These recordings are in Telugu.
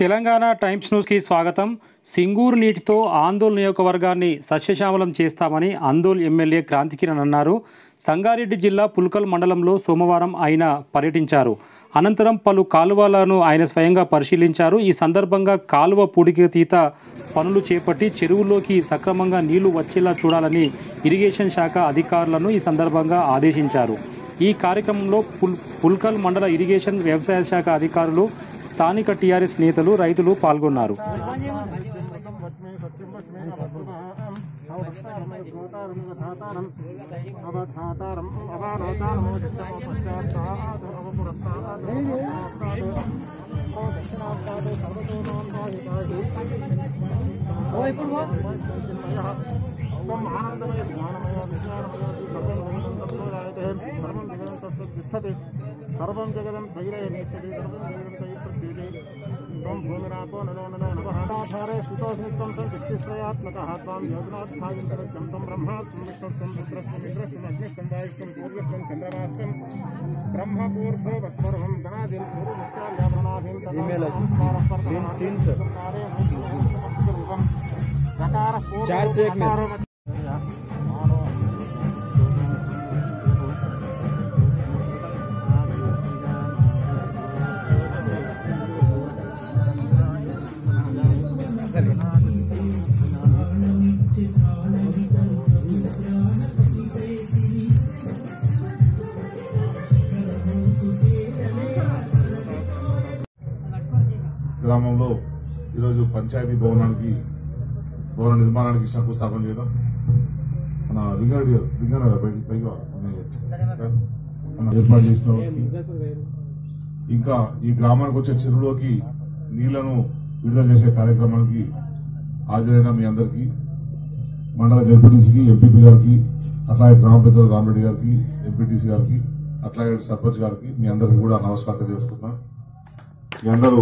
తెలంగాణ టైమ్స్ న్యూస్కి స్వాగతం సింగూరు నీటితో ఆందోళన నియోజకవర్గాన్ని సస్యశ్యామలం చేస్తామని ఆందోళ్ ఎమ్మెల్యే క్రాంతికిరణ్ అన్నారు సంగారెడ్డి జిల్లా పుల్కల్ మండలంలో సోమవారం ఆయన పర్యటించారు అనంతరం పలు కాలువలను ఆయన స్వయంగా పరిశీలించారు ఈ సందర్భంగా కాలువ పూడికతీత పనులు చేపట్టి చెరువులోకి సక్రమంగా నీళ్లు వచ్చేలా చూడాలని ఇరిగేషన్ శాఖ అధికారులను ఈ సందర్భంగా ఆదేశించారు ఈ కార్యక్రమంలో పుల్ పుల్కల్ మండల ఇరిగేషన్ వ్యవసాయ శాఖ అధికారులు స్థానిక టీఆర్ఎస్ నేతలు రైతులు పాల్గొన్నారు సర్వం జగదం ధైర్యమిచ్చతి సర్వం జగదం తైప్రత్యేతే త్వం భూమిరాపో నలో నలో నవహాధారే స్థితోస్మిత్వం తం విష్ణుశ్రయాత్మకः త్వాం యోజనాధ్యాయంతరస్యం తం బ్రహ్మాత్మం విష్ణుత్వం రుద్రస్వం ఇంద్రస్వం అగ్నిస్వం వాయుస్వం సూర్యస్వం చంద్రరాష్ట్రం బ్రహ్మపూర్భో వస్వరం గణాదిం పూర్వముఖ్యాభరణాభిం चार से एक में గ్రామంలో ఈరోజు పంచాయతీ భవనానికి భవన నిర్మాణానికి శంకుస్థాపన చేయడం మన లింగారెడ్డి గారు లింగారెడ్డి గారు పైకి పైకి రా. మన ఏర్పాటు చేసిన వాళ్ళకి ఇంకా ఈ గ్రామానికి వచ్చే చెరువులోకి నీళ్లను విడుదల చేసే కార్యక్రమానికి హాజరైన మీ అందరికీ మండల జడ్పీటీసీకి ఎంపీపీ గారికి అట్లాగే గ్రామ పెద్దలు రామరెడ్డి గారికి ఎంపీటీసీ గారికి అట్లాగే సర్పంచ్ గారికి మీ అందరికీ కూడా నమస్కారం తెలియజేసుకుంటున్నాను మీ అందరూ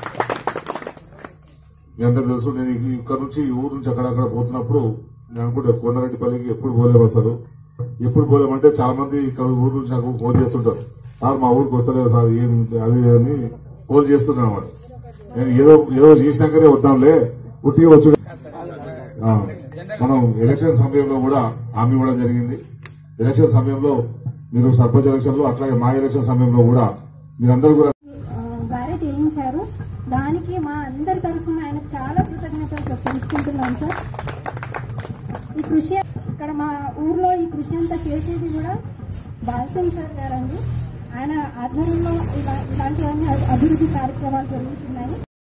మీ అందరూ తెలుసు నేను ఈ- ఇక్కడ నుంచి ఈ ఊరు నుంచి అక్కడక్కడ పోతున్నప్పుడు నేను అనుకుంటే కొండారెడ్డిపల్లికి ఎప్పుడు పోలేము అసలు ఎప్పుడు పోలేమంటే చాలా మంది ఇక్కడ ఊరు నుంచి నాకు ఫోన్ చేస్తుంటారు సార్ మా ఊరికి వస్తలేదు సార్ ఏం అది అని ఫోన్ చేస్తున్నాను అన్నమాట నేను ఏదో ఏదో చేసినాకనే వద్దాంలే ఉట్టిగా వచ్చు ఆ, మనం ఎలక్షన్ సమయంలో కూడా హామీ ఇవ్వడం జరిగింది ఎలక్షన్ సమయంలో మీరు సర్పంచ్ ఎలక్షన్ లో అట్లాగే మా ఎలక్షన్ సమయంలో కూడా మీరందరూ కూడా ఆ, వారే చేయించారు దానికి మా అందరి తరఫున ఆయన చాలా కృతజ్ఞతలు తెలుసుకుంటున్నాం సార్ ఈ కృషి ఇక్కడ మా ఊర్లో ఈ కృషి అంతా చేసేది కూడా బాల్సన్ సార్ గారండి ఆయన ఆధ్వర్యంలో ఇలా ఇలాంటివన్నీ అభివృద్ధి కార్యక్రమాలు జరుగుతున్నాయి